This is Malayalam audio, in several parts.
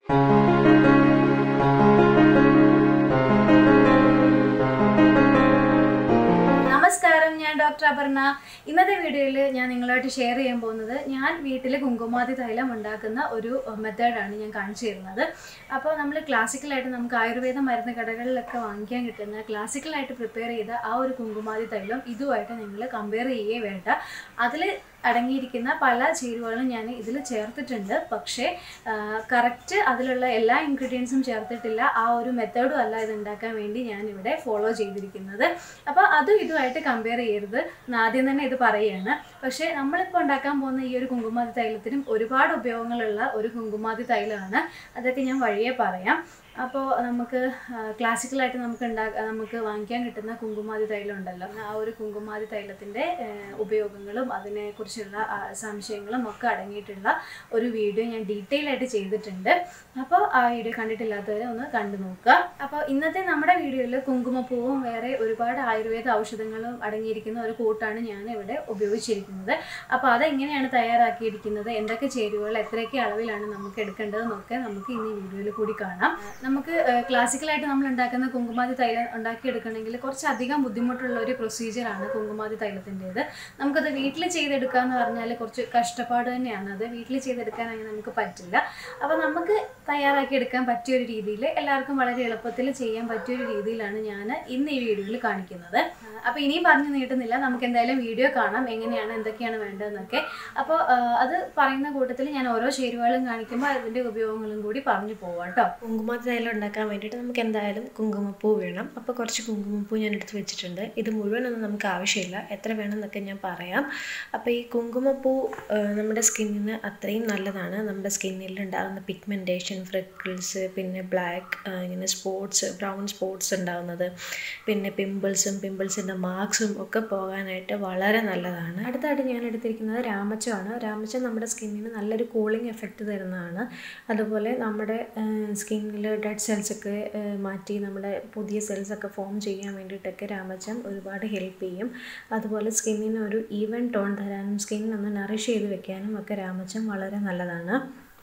നമസ്കാരം ഞാൻ ഡോക്ടർ അപർണ ഇന്നത്തെ വീഡിയോയിൽ ഞാൻ നിങ്ങളുമായിട്ട് ഷെയർ ചെയ്യാൻ പോകുന്നത് ഞാൻ വീട്ടിൽ കുങ്കുമാതി തൈലം ഉണ്ടാക്കുന്ന ഒരു മെത്തേഡാണ് ഞാൻ കാണിച്ചു തരുന്നത് അപ്പോൾ നമ്മൾ ക്ലാസിക്കലായിട്ട് നമുക്ക് ആയുർവേദ മരുന്ന് കടകളിലൊക്കെ വാങ്ങിക്കാൻ കിട്ടുന്ന ക്ലാസിക്കലായിട്ട് പ്രിപ്പയർ ചെയ്ത ആ ഒരു കുങ്കുമാതി തൈലം ഇതുമായിട്ട് നിങ്ങൾ കമ്പയർ ചെയ്യേ വേണ്ട അതിൽ അടങ്ങിയിരിക്കുന്ന പല ചേരുവകളും ഞാൻ ഇതിൽ ചേർത്തിട്ടുണ്ട് പക്ഷേ കറക്റ്റ് അതിലുള്ള എല്ലാ ഇൻഗ്രീഡിയൻസും ചേർത്തിട്ടില്ല ആ ഒരു മെത്തേഡും അല്ല ഇത് ഉണ്ടാക്കാൻ വേണ്ടി ഞാൻ ഇവിടെ ഫോളോ ചെയ്തിരിക്കുന്നത് അപ്പോൾ അതും ഇതുമായിട്ട് കമ്പയർ ചെയ്യരുത് എന്ന് ആദ്യം തന്നെ ഇത് പറയുകയാണ് പക്ഷേ നമ്മളിപ്പോൾ ഉണ്ടാക്കാൻ പോകുന്ന ഈ ഒരു കുങ്കുമാതി തൈലത്തിനും ഒരുപാട് ഉപയോഗങ്ങളുള്ള ഒരു കുങ്കുമാതി തൈലമാണ് അതൊക്കെ ഞാൻ വഴിയെ പറയാം അപ്പോൾ നമുക്ക് ക്ലാസിക്കലായിട്ട് നമുക്ക് ഉണ്ടാ നമുക്ക് വാങ്ങിക്കാൻ കിട്ടുന്ന കുങ്കുമാതി തൈലം ഉണ്ടല്ലോ ആ ഒരു കുങ്കുമാതി തൈലത്തിൻ്റെ ഉപയോഗങ്ങളും അതിനെക്കുറിച്ചുള്ള ആ, സംശയങ്ങളും ഒക്കെ അടങ്ങിയിട്ടുള്ള ഒരു വീഡിയോ ഞാൻ ഡീറ്റെയിൽ ആയിട്ട് ചെയ്തിട്ടുണ്ട് അപ്പോൾ ആ വീഡിയോ കണ്ടിട്ടില്ലാത്തവരെ ഒന്ന് കണ്ടു നോക്കുക അപ്പോൾ ഇന്നത്തെ നമ്മുടെ വീഡിയോയിൽ കുങ്കുമപ്പൂവും വേറെ ഒരുപാട് ആയുർവേദ ഔഷധങ്ങളും അടങ്ങിയിരിക്കുന്ന ഒരു കൂട്ടാണ് ഞാൻ ഇവിടെ ഉപയോഗിച്ചിരിക്കുന്നത് അപ്പോൾ അതെങ്ങനെയാണ് തയ്യാറാക്കിയിരിക്കുന്നത് എന്തൊക്കെ ചേരുവകൾ എത്രയൊക്കെ അളവിലാണ് നമുക്ക് എടുക്കേണ്ടതെന്നൊക്കെ നമുക്ക് ഇന്ന് ഈ വീഡിയോയിൽ കൂടി കാണാം നമുക്ക് ക്ലാസിക്കലായിട്ട് നമ്മൾ ഉണ്ടാക്കുന്ന കുങ്കുമാതി തൈലം ഉണ്ടാക്കിയെടുക്കണമെങ്കിൽ കുറച്ചധികം ബുദ്ധിമുട്ടുള്ള ഒരു പ്രൊസീജിയറാണ് കുങ്കുമാതി തൈലത്തിൻ്റെത് നമുക്കത് വീട്ടിൽ ചെയ്തെടുക്കുക എന്ന് പറഞ്ഞാൽ കുറച്ച് കഷ്ടപ്പാട് തന്നെയാണ് അത് വീട്ടിൽ ചെയ്തെടുക്കാനായി നമുക്ക് പറ്റില്ല അപ്പോൾ നമുക്ക് തയ്യാറാക്കി എടുക്കാൻ പറ്റിയ ഒരു രീതിയിൽ എല്ലാവർക്കും വളരെ എളുപ്പത്തിൽ ചെയ്യാൻ പറ്റിയ ഒരു രീതിയിലാണ് ഞാൻ ഇന്ന് ഈ വീഡിയോയിൽ കാണിക്കുന്നത് അപ്പോൾ ഇനിയും പറഞ്ഞു നീട്ടുന്നില്ല നമുക്ക് എന്തായാലും വീഡിയോ കാണാം എങ്ങനെയാണ് എന്തൊക്കെയാണ് വേണ്ടതെന്നൊക്കെ അപ്പോൾ അത് പറയുന്ന കൂട്ടത്തിൽ ഞാൻ ഓരോ ചേരുവകളും കാണിക്കുമ്പോൾ അതിൻ്റെ ഉപയോഗങ്ങളും കൂടി പറഞ്ഞു പോവാം കേട്ടോ കുങ്കുമത്തി തൈലം ഉണ്ടാക്കാൻ വേണ്ടിയിട്ട് നമുക്ക് എന്തായാലും കുങ്കുമപ്പൂ വേണം അപ്പോൾ കുറച്ച് കുങ്കുമപ്പൂ ഞാൻ എടുത്ത് വെച്ചിട്ടുണ്ട് ഇത് മുഴുവനൊന്നും നമുക്ക് ആവശ്യമില്ല എത്ര വേണമെന്നൊക്കെ ഞാൻ പറയാം അപ്പോൾ ഈ കുങ്കുമപ്പൂ ആ, നമ്മുടെ സ്കിന്നിന് അത്രയും നല്ലതാണ് നമ്മുടെ സ്കിന്നിൽ ഉണ്ടാകുന്ന പിഗ്മെൻറ്റേഷൻ ഫ്രിക്കിൾസ് പിന്നെ ബ്ലാക്ക് ഇങ്ങനെ സ്പോട്സ് ബ്രൗൺ സ്പോട്സ് ഉണ്ടാകുന്നത് പിന്നെ പിമ്പിൾസും പിമ്പിൾസിൻ്റെ മാർക്സും ഒക്കെ പോകാനായിട്ട് വളരെ നല്ലതാണ് അടുത്തായിട്ട് ഞാൻ എടുത്തിരിക്കുന്നത് രാമച്ചമാണ് രാമച്ചം നമ്മുടെ സ്കിന്നിന് നല്ലൊരു കൂളിംഗ് എഫക്റ്റ് തരുന്നതാണ് അതുപോലെ നമ്മുടെ സ്കിന്നിൽ ഡെഡ് സെൽസൊക്കെ മാറ്റി നമ്മുടെ പുതിയ സെൽസൊക്കെ ഫോം ചെയ്യാൻ വേണ്ടിയിട്ടൊക്കെ രാമച്ചം ഒരുപാട് ഹെൽപ്പ് ചെയ്യും അതുപോലെ സ്കിന്നിന് ഒരു ഈവൻ ടോൺ തരാനും സ്കിന്നൊന്ന് നറിഷ് ചെയ്ത് വെക്കാനും ഒക്കെ രാമച്ചം വളരെ നല്ലതാണ്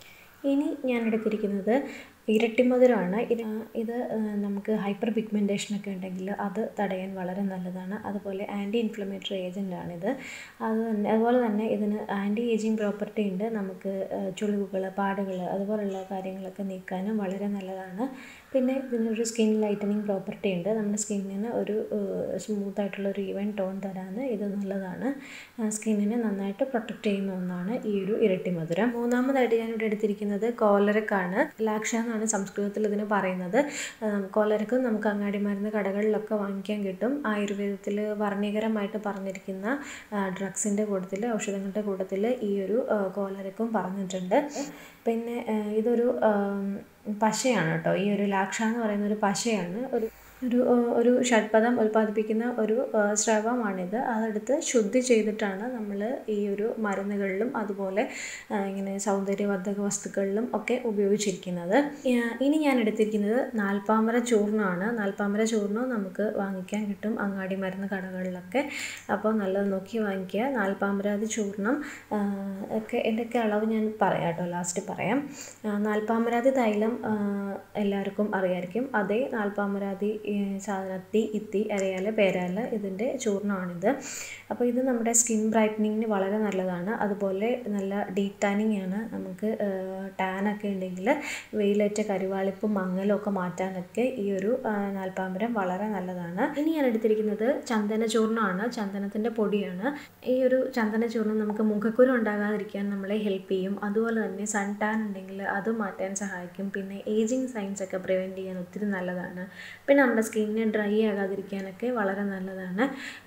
ഇനി ഞാൻ എടുത്തിരിക്കുന്നത് ഇരട്ടിമധുരമാണ് ഇത് ഇത് ആ, നമുക്ക് ഹൈപ്പർ പിഗ്മെൻറ്റേഷൻ ഒക്കെ ഉണ്ടെങ്കിൽ അത് തടയാൻ വളരെ നല്ലതാണ് അതുപോലെ ആൻറ്റി ഇൻഫ്ലമേറ്ററി ഏജൻ്റാണിത് അത് തന്നെ അതുപോലെ തന്നെ ഇതിന് ആൻറ്റി ഏജിങ് പ്രോപ്പർട്ടി ഉണ്ട് നമുക്ക് ചുളിവുകൾ പാടുകൾ അതുപോലുള്ള കാര്യങ്ങളൊക്കെ നീക്കാനും വളരെ നല്ലതാണ് പിന്നെ ഇതിനൊരു സ്കിൻ ലൈറ്റനിങ് പ്രോപ്പർട്ടി ഉണ്ട് നമ്മുടെ സ്കിന്നിന് ഒരു സ്മൂത്ത് ആയിട്ടുള്ള ഒരു ഈവൻ ടോൺ തരാൻ ഇത് നല്ലതാണ് സ്കിന്നിനെ നന്നായിട്ട് പ്രൊട്ടക്റ്റ് ചെയ്യുന്ന ഒന്നാണ് ഈ ഒരു ഇരട്ടി മധുരം മൂന്നാമതായിട്ട് ഞാനിവിടെ എടുത്തിരിക്കുന്നത് കോലരക്കാണ് ലാക്ഷ എന്നാണ് സംസ്കൃതത്തിൽ ഇതിന് പറയുന്നത് ആം, കോലരക്ക് നമുക്ക് അങ്ങാടി മരുന്ന് കടകളിലൊക്കെ വാങ്ങിക്കാൻ കിട്ടും ആയുർവേദത്തിൽ വർണ്ണീകരമായിട്ട് പറഞ്ഞിരിക്കുന്ന ഡ്രഗ്സിൻ്റെ കൂട്ടത്തിൽ ഔഷധങ്ങളുടെ കൂട്ടത്തിൽ ഈ ഒരു ആ, കോലരക്കും പറഞ്ഞിട്ടുണ്ട് പിന്നെ ആ, ഇതൊരു ആം, പശയാണ് കേട്ടോ ഈ ഒരു ലാക്ഷ എന്ന് പറയുന്ന ഒരു പശയാണ് ഒരു ഒരു ആ, ഒരു ഷഡ്പദം ഉൽപ്പാദിപ്പിക്കുന്ന ഒരു ആ, സ്രവമാണിത് അതെടുത്ത് ശുദ്ധി ചെയ്തിട്ടാണ് നമ്മൾ ഈ ഒരു മരുന്നുകളിലും അതുപോലെ ആ, ഇങ്ങനെ സൗന്ദര്യവർദ്ധക വസ്തുക്കളിലും ഒക്കെ ഉപയോഗിച്ചിരിക്കുന്നത് ആ, ഇനി ഞാൻ എടുത്തിരിക്കുന്നത് നാൽപ്പാമര ചൂർണ്ണമാണ് നാൽപ്പാമര ചൂർണ്ണം നമുക്ക് വാങ്ങിക്കാൻ കിട്ടും അങ്ങാടി മരുന്ന് കടകളിലൊക്കെ അപ്പോൾ നല്ലത് നോക്കി വാങ്ങിക്കുക നാൽപ്പാമരാതി ചൂർണ്ണം ആ, ഒക്കെ എൻ്റെയൊക്കെ അളവ് ഞാൻ പറയാം കേട്ടോ ലാസ്റ്റ് പറയാം ആ, നാൽപ്പാമരാതി തൈലം ആ, എല്ലാവർക്കും അറിയായിരിക്കും അതേ നാൽപ്പാമരാതി ഈ സാധനത്തി ഇത്തി അരയാല് പേരാല് ഇതിൻ്റെ ചൂർണ്ണമാണിത് അപ്പോൾ ഇത് നമ്മുടെ സ്കിൻ ബ്രൈറ്റനിങ്ങിന് വളരെ നല്ലതാണ് അതുപോലെ നല്ല ഡീപ് ടാനിങ് ആണ് നമുക്ക് ടാനൊക്കെ ഉണ്ടെങ്കിൽ വെയിലേറ്റ കരിവാളിപ്പും മങ്ങലും ഒക്കെ മാറ്റാനൊക്കെ ഈ ഒരു ആ, നാൽപ്പാമരം വളരെ നല്ലതാണ് ഇനി ഞാൻ എടുത്തിരിക്കുന്നത് ചന്ദന ചൂർണ്ണമാണ് ചന്ദനത്തിൻ്റെ പൊടിയാണ് ഈ ഒരു ചന്ദന ചൂർണ്ണം നമുക്ക് മുഖക്കുരു ഉണ്ടാകാതിരിക്കാൻ നമ്മളെ ഹെൽപ്പ് ചെയ്യും അതുപോലെ തന്നെ സൺ ടാൻ ഉണ്ടെങ്കിൽ അത് മാറ്റാൻ സഹായിക്കും പിന്നെ ഏജിങ് സൈൻസ് ഒക്കെ പ്രിവെൻറ്റ് ചെയ്യാൻ ഒത്തിരി നല്ലതാണ് പിന്നെ നമ്മുടെ സ്കിന്നിന് ഡ്രൈ ആകാതിരിക്കാനൊക്കെ വളരെ നല്ലതാണ്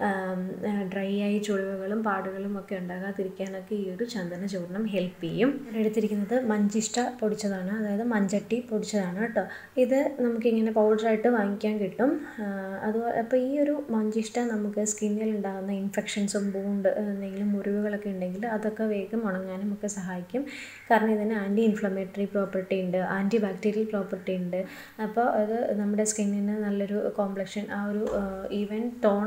ഡ്രൈ ആയി ചുളിവുകളും പാടുകളും ഒക്കെ ഉണ്ടാകാതിരിക്കാനൊക്കെ ഈ ഒരു ചന്ദന ചൂർണ്ണം ഹെൽപ്പ് ചെയ്യും ഇവിടെ എടുത്തിരിക്കുന്നത് മഞ്ചിഷ്ട പൊടിച്ചതാണ് അതായത് മഞ്ചട്ടി പൊടിച്ചതാണ് കേട്ടോ ഇത് നമുക്കിങ്ങനെ പൗഡറായിട്ട് വാങ്ങിക്കാൻ കിട്ടും ആ, അത് അപ്പോൾ ഈ ഒരു മഞ്ചിഷ്ട നമുക്ക് സ്കിന്നിൽ ഉണ്ടാകുന്ന ഇൻഫെക്ഷൻസും ബൂണ്ട് എന്തെങ്കിലും മുറിവുകളൊക്കെ ഉണ്ടെങ്കിൽ അതൊക്കെ വേഗം ഉണങ്ങാനും ഒക്കെ സഹായിക്കും കാരണം ഇതിന് ആൻറ്റി ഇൻഫ്ലമേറ്ററി പ്രോപ്പർട്ടി ഉണ്ട് ആൻറ്റി ബാക്ടീരിയൽ പ്രോപ്പർട്ടി ഉണ്ട് അപ്പോൾ അത് നമ്മുടെ സ്കിന്നിന് നല്ലൊരു കോംപ്ലക്ഷൻ ആ ഒരു ഈവൻ ടോൺ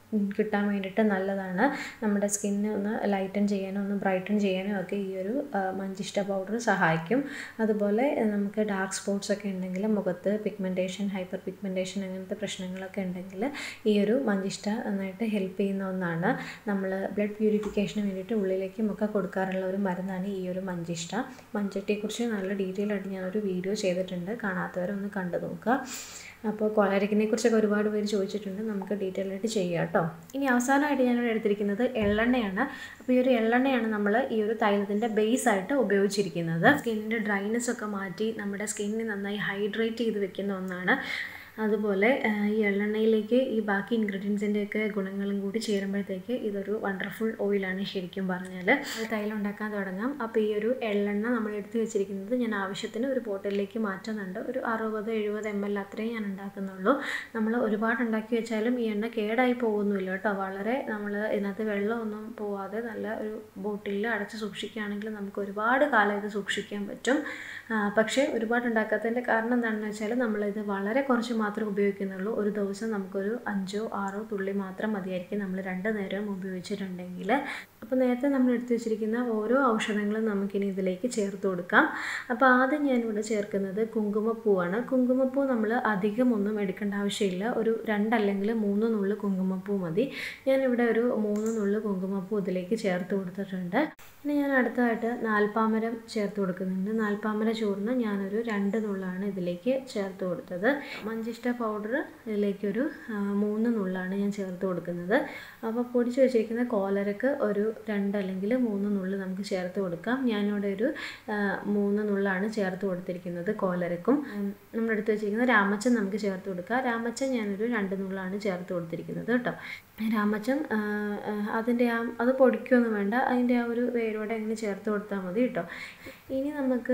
കിട്ടാൻ വേണ്ടിയിട്ട് നല്ലതാണ് നമ്മുടെ സ്കിന്ന് ഒന്ന് ലൈറ്റൻ ചെയ്യാനും ഒന്ന് ബ്രൈറ്റൻ ചെയ്യാനും ഒക്കെ ഈ ഒരു മഞ്ചിഷ്ട പൗഡർ സഹായിക്കും അതുപോലെ നമുക്ക് ഡാർക്ക് സ്പോട്ട്സ് ഒക്കെ ഉണ്ടെങ്കിൽ മുഖത്ത് പിഗ്മെൻറ്റേഷൻ ഹൈപ്പർ പിഗ്മെൻറ്റേഷൻ അങ്ങനത്തെ പ്രശ്നങ്ങളൊക്കെ ഉണ്ടെങ്കിൽ ഈ ഒരു മഞ്ചിഷ്ട നന്നായിട്ട് ഹെൽപ്പ് ചെയ്യുന്ന ഒന്നാണ് നമ്മൾ ബ്ലഡ് പ്യൂരിഫിക്കേഷന് വേണ്ടിയിട്ട് ഉള്ളിലേക്കും ഒക്കെ കൊടുക്കാറുള്ള ഒരു മരുന്നാണ് ഈ ഒരു മഞ്ചിഷ്ട മഞ്ചട്ടിയെക്കുറിച്ച് നല്ല ഡീറ്റെയിൽ ആയിട്ട് ഞാനൊരു വീഡിയോ ചെയ്തിട്ടുണ്ട് കാണാത്തവരൊന്ന് കണ്ടു നോക്കുക അപ്പോൾ കോളരിക്കിനെ കുറിച്ചൊക്കെ ഒരുപാട് പേര് ചോദിച്ചിട്ടുണ്ട് നമുക്ക് ഡീറ്റെയിൽ ആയിട്ട് ചെയ്യാം കേട്ടോ ഇനി അവസാനമായിട്ട് ഞാനിവിടെ എടുത്തിരിക്കുന്നത് എള്ളെണ്ണയാണ് അപ്പോൾ ഈ ഒരു എള്ളെണ്ണയാണ് നമ്മൾ ഈ ഒരു തൈലത്തിൻ്റെ ബേസ് ആയിട്ട് ഉപയോഗിച്ചിരിക്കുന്നത് സ്കിന്നിൻ്റെ ഡ്രൈനെസ് ഒക്കെ മാറ്റി നമ്മുടെ സ്കിന്നിനെ നന്നായി ഹൈഡ്രേറ്റ് ചെയ്ത് വെക്കുന്ന ഒന്നാണ് അതുപോലെ ഈ എള്ളെണ്ണയിലേക്ക് ഈ ബാക്കി ഇൻഗ്രീഡിയൻസിൻ്റെയൊക്കെ ഗുണങ്ങളും കൂടി ചേരുമ്പോഴത്തേക്ക് ഇതൊരു വണ്ടർഫുൾ ഓയിലാണ് ശരിക്കും പറഞ്ഞാൽ തൈലം ഉണ്ടാക്കാൻ തുടങ്ങാം അപ്പോൾ ഈ ഒരു എള്ളെണ്ണ നമ്മൾ എടുത്ത് വെച്ചിരിക്കുന്നത് ഞാൻ ആവശ്യത്തിന് ഒരു ബോട്ടിലേക്ക് മാറ്റുന്നുണ്ട് ഒരു അറുപത് എഴുപത് എം എൽ അത്രയും ഞാൻ ഉണ്ടാക്കുന്നുള്ളൂ നമ്മൾ ഒരുപാട് ഉണ്ടാക്കി വെച്ചാലും ഈ എണ്ണ കേടായി പോകുന്നില്ല കേട്ടോ വളരെ നമ്മൾ ഇതിനകത്ത് വെള്ളമൊന്നും പോവാതെ നല്ല ഒരു ബോട്ടിലിൽ അടച്ച് സൂക്ഷിക്കുകയാണെങ്കിൽ നമുക്ക് ഒരുപാട് കാലം ഇത് സൂക്ഷിക്കാൻ പറ്റും പക്ഷേ ഒരുപാട് ഉണ്ടാക്കാത്തതിൻ്റെ കാരണം എന്താണെന്ന് വെച്ചാൽ നമ്മളിത് വളരെ കുറച്ച് മാത്രം ഉപയോഗിക്കുന്നുള്ളൂ ഒരു ദിവസം നമുക്കൊരു അഞ്ചോ ആറോ തുള്ളി മാത്രം മതിയായിരിക്കും നമ്മൾ രണ്ട് നേരവും ഉപയോഗിച്ചിട്ടുണ്ടെങ്കിൽ അപ്പോൾ നേരത്തെ നമ്മൾ എടുത്തു വെച്ചിരിക്കുന്ന ഓരോ ഔഷധങ്ങളും നമുക്കിനി ഇതിലേക്ക് ചേർത്ത് കൊടുക്കാം അപ്പോൾ ആദ്യം ഞാനിവിടെ ചേർക്കുന്നത് കുങ്കുമപ്പൂവാണ് കുങ്കുമപ്പൂ നമ്മൾ അധികമൊന്നും എടുക്കേണ്ട ആവശ്യമില്ല ഒരു രണ്ടല്ലെങ്കിൽ മൂന്ന് നുള്ളു കുങ്കുമപ്പൂ മതി ഞാനിവിടെ ഒരു മൂന്ന് നുള്ളു കുങ്കുമപ്പൂ ഇതിലേക്ക് ചേർത്ത് കൊടുത്തിട്ടുണ്ട് ഇനി ഞാൻ അടുത്തതായിട്ട് നാൽപ്പാമരം ചേർത്ത് കൊടുക്കുന്നുണ്ട് നാൽപ്പാമര ചൂർന്ന് ഞാനൊരു രണ്ട് നുള്ളാണ് ഇതിലേക്ക് ചേർത്ത് കൊടുത്തത് മഞ്ചിഷ്ട പൗഡർ ഇതിലേക്കൊരു മൂന്ന് നുള്ളാണ് ഞാൻ ചേർത്ത് കൊടുക്കുന്നത് അപ്പോൾ പൊടിച്ച് വെച്ചിരിക്കുന്ന കോലരക്ക് ഒരു രണ്ട് അല്ലെങ്കിൽ മൂന്ന് നുള്ള് നമുക്ക് ചേർത്ത് കൊടുക്കാം ഞാനിവിടെ ഒരു മൂന്ന് നുള്ളാണ് ചേർത്ത് കൊടുത്തിരിക്കുന്നത് കോലരക്കും നമ്മളെടുത്ത് വെച്ചിരിക്കുന്ന രാമച്ചൻ നമുക്ക് ചേർത്ത് കൊടുക്കാം രാമച്ചൻ ഞാനൊരു രണ്ട് നുള്ളാണ് ചേർത്ത് കൊടുത്തിരിക്കുന്നത് കേട്ടോ രാമച്ചൻ അതിൻ്റെ ആ അത് പൊടിക്കൊന്നും വേണ്ട അതിൻ്റെ ആ ഒരു വേരോടെ അങ്ങനെ ചേർത്ത് കൊടുത്താൽ മതി കേട്ടോ ഇനി നമുക്ക്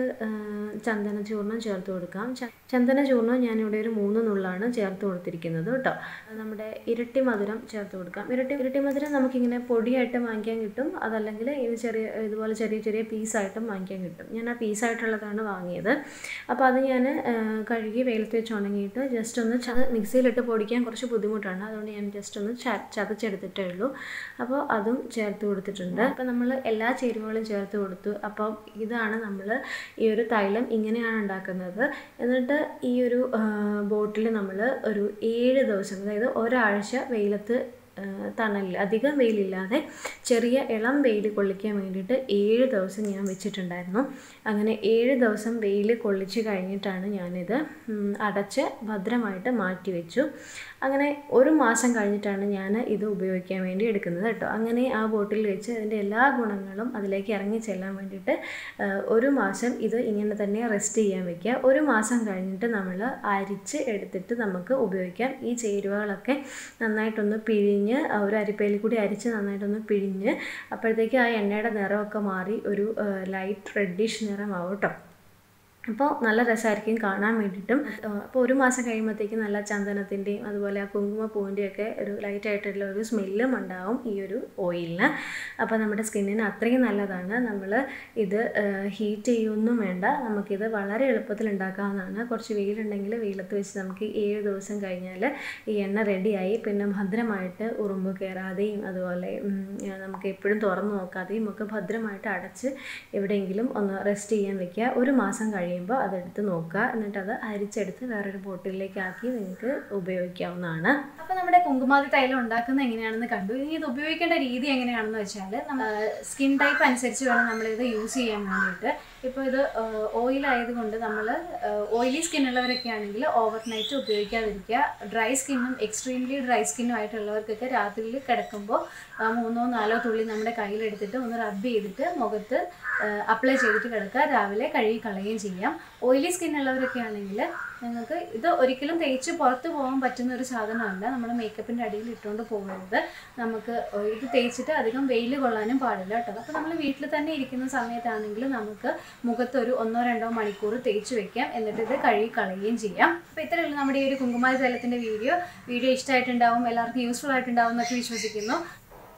ചന്ദന ചൂർണം ചേർത്ത് കൊടുക്കാം ചന്ദന ചൂർണം ഞാനിവിടെ ഒരു മൂന്ന് നുള്ളാണ് ചേർത്ത് കൊടുത്തിരിക്കുന്നത് കേട്ടോ നമ്മുടെ ഇരട്ടി മധുരം ചേർത്ത് കൊടുക്കാം ഇരട്ടി ഇരട്ടി മധുരം നമുക്കിങ്ങനെ പൊടിയായിട്ട് വാങ്ങിക്കാൻ കിട്ടും അതല്ലെങ്കിൽ ഇത് ചെറിയ ഇതുപോലെ ചെറിയ ചെറിയ പീസായിട്ടും വാങ്ങിക്കാൻ കിട്ടും ഞാൻ ആ പീസായിട്ടുള്ളതാണ് വാങ്ങിയത് അപ്പോൾ അത് ഞാൻ കഴുകി വെയിലത്ത് വെച്ച് ഉണങ്ങിയിട്ട് ജസ്റ്റ് ഒന്ന് ചത മിക്സിയിലിട്ട് പൊടിക്കാൻ കുറച്ച് ബുദ്ധിമുട്ടാണ് അതുകൊണ്ട് ഞാൻ ജസ്റ്റ് ഒന്ന് ച ചതച്ചെടുത്തിട്ടേ ഉള്ളൂ അപ്പോൾ അതും ചേർത്ത് കൊടുത്തിട്ടുണ്ട് അപ്പോൾ നമ്മൾ എല്ലാ ചേരുവകളും ചേർത്ത് കൊടുത്തു അപ്പോൾ ഇതാണ് നമ്മൾ ഈ ഒരു തൈലം ഇങ്ങനെയാണ് ഉണ്ടാക്കുന്നത് എന്നിട്ട് ഈ ഒരു ബോട്ടിൽ നമ്മൾ ഒരു ഏഴ് ദിവസം അതായത് ഒരാഴ്ച വെയിലത്ത് തണലിൽ അധികം വെയിലില്ലാതെ ചെറിയ ഇളം വെയിൽ കൊള്ളിക്കാൻ വേണ്ടിയിട്ട് ഏഴ് ദിവസം ഞാൻ വെച്ചിട്ടുണ്ടായിരുന്നു അങ്ങനെ ഏഴ് ദിവസം വെയിൽ കൊള്ളിച്ച് കഴിഞ്ഞിട്ടാണ് ഞാനിത് അടച്ച് ഭദ്രമായിട്ട് മാറ്റി വെച്ചു അങ്ങനെ ഒരു മാസം കഴിഞ്ഞിട്ടാണ് ഞാൻ ഇത് ഉപയോഗിക്കാൻ വേണ്ടി എടുക്കുന്നത് കേട്ടോ അങ്ങനെ ആ ബോട്ടിൽ വെച്ച് അതിൻ്റെ എല്ലാ ഗുണങ്ങളും അതിലേക്ക് ഇറങ്ങി ചെല്ലാൻ വേണ്ടിയിട്ട് ഒരു മാസം ഇത് ഇങ്ങനെ തന്നെ റെസ്റ്റ് ചെയ്യാൻ വെക്കുക ഒരു മാസം കഴിഞ്ഞിട്ട് നമ്മൾ അരിച്ച് എടുത്തിട്ട് നമുക്ക് ഉപയോഗിക്കാം ഈ ചേരുവകളൊക്കെ നന്നായിട്ടൊന്ന് പിഴിഞ്ഞ് ഒരു അരിപ്പയിൽ കൂടി അരിച്ച് നന്നായിട്ടൊന്ന് പിഴിഞ്ഞ് അപ്പോഴത്തേക്ക് ആ എണ്ണയുടെ നിറമൊക്കെ മാറി ഒരു ലൈറ്റ് റെഡിഷ് നിറമാവും കേട്ടോ അപ്പോൾ നല്ല രസമായിരിക്കും കാണാൻ വേണ്ടിയിട്ടും അപ്പോൾ ഒരു മാസം കഴിയുമ്പോഴത്തേക്കും നല്ല ചന്ദനത്തിൻ്റെയും അതുപോലെ ആ കുങ്കുമപ്പൂവിൻ്റെയും ഒക്കെ ഒരു ലൈറ്റ് ആയിട്ടുള്ള ഒരു സ്മെല്ലും ഉണ്ടാവും ഈ ഒരു ഓയിലിന് അപ്പോൾ നമ്മുടെ സ്കിന്നിന് അത്രയും നല്ലതാണ് നമ്മൾ ഇത് ഹീറ്റ് ചെയ്യൊന്നും വേണ്ട നമുക്കിത് വളരെ എളുപ്പത്തിൽ ഉണ്ടാക്കാവുന്നതാണ് കുറച്ച് വെയിലുണ്ടെങ്കിൽ വെയിലത്ത് വെച്ച് നമുക്ക് ഏഴ് ദിവസം കഴിഞ്ഞാൽ ഈ എണ്ണ റെഡിയായി പിന്നെ ഭദ്രമായിട്ട് ഉറുമ്പ് കയറാതെയും അതുപോലെ നമുക്ക് എപ്പോഴും തുറന്നു നോക്കാതെയും ഒക്കെ ഭദ്രമായിട്ട് അടച്ച് എവിടെയെങ്കിലും ഒന്ന് റെസ്റ്റ് ചെയ്യാൻ വെക്കുക ഒരു മാസം കഴിയും കഴിയുമ്പോൾ അതെടുത്ത് നോക്കുക എന്നിട്ട് അത് അരിച്ചെടുത്ത് വേറൊരു ബോട്ടിലേക്ക് ആക്കി നിങ്ങൾക്ക് ഉപയോഗിക്കാവുന്നതാണ് അപ്പോൾ നമ്മുടെ കുങ്കുമാതി തൈലം ഉണ്ടാക്കുന്നത് എങ്ങനെയാണെന്ന് കണ്ടു ഇനി ഇത് ഉപയോഗിക്കേണ്ട രീതി എങ്ങനെയാണെന്ന് വെച്ചാൽ നമ്മൾ സ്കിൻ ടൈപ്പ് അനുസരിച്ച് വേണം നമ്മളിത് യൂസ് ചെയ്യാൻ വേണ്ടിയിട്ട് ഇപ്പോൾ ഇത് ഓയിൽ ആയതുകൊണ്ട് നമ്മൾ ഓയിലി സ്കിൻ ഉള്ളവരൊക്കെ ആണെങ്കിൽ ഓവർ നൈറ്റ് ഉപയോഗിക്കാതിരിക്കുക ഡ്രൈ സ്കിന്നും എക്സ്ട്രീംലി ഡ്രൈ സ്കിന്നും ആയിട്ടുള്ളവർക്കൊക്കെ രാത്രിയിൽ കിടക്കുമ്പോൾ മൂന്നോ നാലോ തുള്ളി നമ്മുടെ കയ്യിലെടുത്തിട്ട് ഒന്ന് റബ്ബ് ചെയ്തിട്ട് മുഖത്ത് അപ്ലൈ ചെയ്തിട്ട് കിടക്കുക രാവിലെ കഴുകി കളയുകയും ചെയ്യാം ഓയിലി സ്കിൻ ഉള്ളവരൊക്കെ ആണെങ്കിൽ നിങ്ങൾക്ക് ഇത് ഒരിക്കലും തേച്ച് പുറത്ത് പോകാൻ പറ്റുന്ന ഒരു സാധനമല്ല നമ്മൾ മേക്കപ്പിൻ്റെ അടിയിൽ ഇട്ടുകൊണ്ട് പോകരുത് നമുക്ക് ഇത് തേച്ചിട്ട് അധികം വെയിൽ കൊള്ളാനും പാടില്ല കേട്ടോ അപ്പോൾ നമ്മൾ വീട്ടിൽ തന്നെ ഇരിക്കുന്ന സമയത്താണെങ്കിൽ നമുക്ക് മുഖത്ത് ഒരു ഒന്നോ രണ്ടോ മണിക്കൂർ തേച്ച് വെക്കാം എന്നിട്ട് ഇത് കഴുകി കളയുകയും ചെയ്യാം അപ്പോൾ ഇത്രയേ ഉള്ളൂ നമ്മുടെ ഈ ഒരു കുങ്കുമാരി തൈലത്തിൻ്റെ വീഡിയോ വീഡിയോ ഇഷ്ടമായിട്ടുണ്ടാവും എല്ലാവർക്കും യൂസ്ഫുൾ ആയിട്ടുണ്ടാവും എന്നൊക്കെ വിശ്വസിക്കുന്നു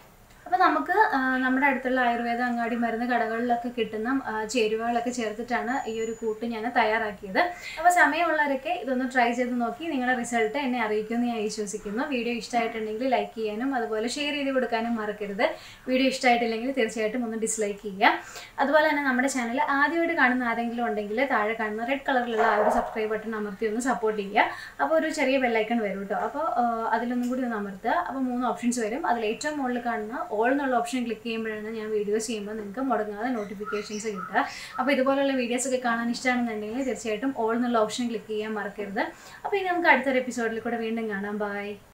അപ്പോൾ നമുക്ക് ആ, നമ്മുടെ അടുത്തുള്ള ആയുർവേദ അങ്ങാടി മരുന്ന് കടകളിലൊക്കെ കിട്ടുന്ന ആ, ചേരുവകളൊക്കെ ചേർത്തിട്ടാണ് ഈ ഒരു കൂട്ട് ഞാൻ തയ്യാറാക്കിയത് അപ്പോൾ സമയമുള്ളവരൊക്കെ ഇതൊന്ന് ട്രൈ ചെയ്ത് നോക്കി നിങ്ങളുടെ റിസൾട്ട് എന്നെ അറിയിക്കുമെന്ന് ഞാൻ വിശ്വസിക്കുന്നു വീഡിയോ ഇഷ്ടമായിട്ടുണ്ടെങ്കിൽ ലൈക്ക് ചെയ്യാനും അതുപോലെ ഷെയർ ചെയ്ത് കൊടുക്കാനും മറക്കരുത് വീഡിയോ ഇഷ്ടമായിട്ടില്ലെങ്കിൽ തീർച്ചയായിട്ടും ഒന്ന് ഡിസ്ലൈക്ക് ചെയ്യുക അതുപോലെ തന്നെ നമ്മുടെ ചാനൽ ആദ്യമായിട്ട് കാണുന്ന ആരെങ്കിലും ഉണ്ടെങ്കിൽ താഴെ കാണുന്ന റെഡ് കളറിലുള്ള ആ ഒരു സബ്സ്ക്രൈബ് ബട്ടൺ അമർത്തി ഒന്ന് സപ്പോർട്ട് ചെയ്യുക അപ്പോൾ ഒരു ചെറിയ ബെല്ലൈക്കൺ വരും കേട്ടോ അപ്പോൾ അതിലൊന്നും കൂടി ഒന്ന് അമർത്തുക അപ്പോൾ മൂന്ന് ഓപ്ഷൻസ് വരും അതിൽ ഏറ്റവും മുകളിൽ കാണുന്ന ഓൾ എന്നുള്ള ഓപ്ഷൻ ക്ലിക്ക് ചെയ്യുമ്പോഴാണ് ഞാൻ വീഡിയോസ് ചെയ്യുമ്പോൾ നിങ്ങൾക്ക് മുടങ്ങാതെ നോട്ടിഫിക്കേഷൻസ് കിട്ടുക അപ്പോൾ ഇതുപോലുള്ള വീഡിയോസ് ഒക്കെ കാണാൻ ഇഷ്ടമാണെന്നുണ്ടെങ്കിൽ തീർച്ചയായിട്ടും ഓൾ എന്നുള്ള ഓപ്ഷൻ ക്ലിക്ക് ചെയ്യാൻ മറക്കരുത് അപ്പോൾ ഇനി നമുക്ക് അടുത്തൊരു എപ്പിസോഡിൽ കൂടെ വീണ്ടും കാണാം ബൈ